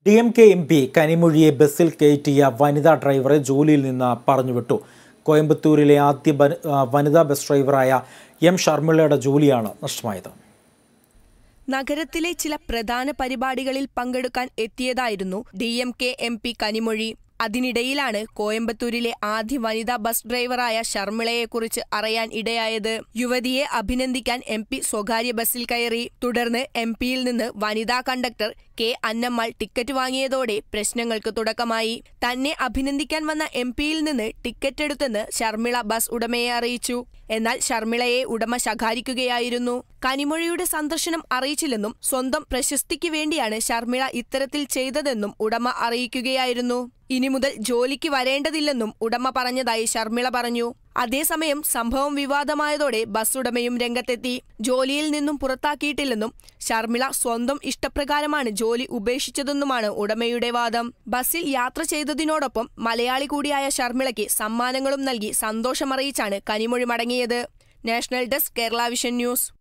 D M K M P കനിമൊഴിയെ ബസ്സിൽ കയറ്റിയ വനിതാ ഡ്രൈവറെ ജോലിയിൽ നിന്ന് പറഞ്ഞുവിട്ടു കോയമ്പത്തൂരിലെ ആദ്യ ബന- ആ, വനിതാ ബസ് ഡ്രൈവറായ എം ഷർമിളയുടെ ജോലിയാണ് നഷ്ടമായത് നഗരത്തിലെ ചില പ്രധാന പരിപാടികളിൽ പങ്കെടുക്കാൻ എത്തിയതായിരുന്നു D M K M P Kanimozhi അതിനിടയിലാണ് കോയമ്പത്തൂരിലെ ആദ്യ വനിതാ ബസ് ഡ്രൈവറായ ഷർമിളയെക്കുറിച്ച് അറിയാൻ ഇടയായത് യുവതിയെ അഭിനന്ദിക്കാൻ എം പി സ്വകാര്യ ബസ്സിൽ കയറി തുടർന്ന് എം പിയിൽ നിന്ന് വനിതാ കണ്ടക്ടർ കെ അന്നമ്മൾ ടിക്കറ്റ് വാങ്ങിയതോടെ പ്രശ്നങ്ങൾക്ക് തുടക്കമായി തന്നെ അഭിനന്ദിക്കാൻ വന്ന എം പിയിൽ നിന്ന് ടിക്കറ്റ് എടുത്തെന്ന് ഷർമിള ബസ് ഉടമയെ അറിയിച്ചു എന്നാൽ ഷർമിളയെ ഉടമ ശകാരിക്കുകയായിരുന്നു കനിമൊഴിയുടെ സന്ദർശനം അറിയിച്ചില്ലെന്നും സ്വന്തം പ്രശസ്തിക്ക് വേണ്ടിയാണ് ഷർമിള ഇത്തരത്തിൽ ചെയ്തതെന്നും ഉടമ അറിയിക്കുകയായിരുന്നു ഇനി മുതൽ ജോലിക്ക് വരേണ്ടതില്ലെന്നും ഉടമ പറഞ്ഞതായി ഷർമിള പറഞ്ഞു അതേസമയം സംഭവം വിവാദമായതോടെ ബസ് ഉടമയും രംഗത്തെത്തി ജോലിയിൽ നിന്നും പുറത്താക്കിയിട്ടില്ലെന്നും ഷർമിള സ്വന്തം ഇഷ്ടപ്രകാരമാണ് ജോലി ഉപേക്ഷിച്ചതെന്നുമാണ് ഉടമയുടെ വാദം ബസ്സിൽ യാത്ര ചെയ്തതിനോടൊപ്പം മലയാളി കൂടിയായ ഷർമിളയ്ക്ക് സമ്മാനങ്ങളും നൽകി സന്തോഷമറിയിച്ചാണ് കനിമൊഴി മടങ്ങിയത് national desk Kerala vision news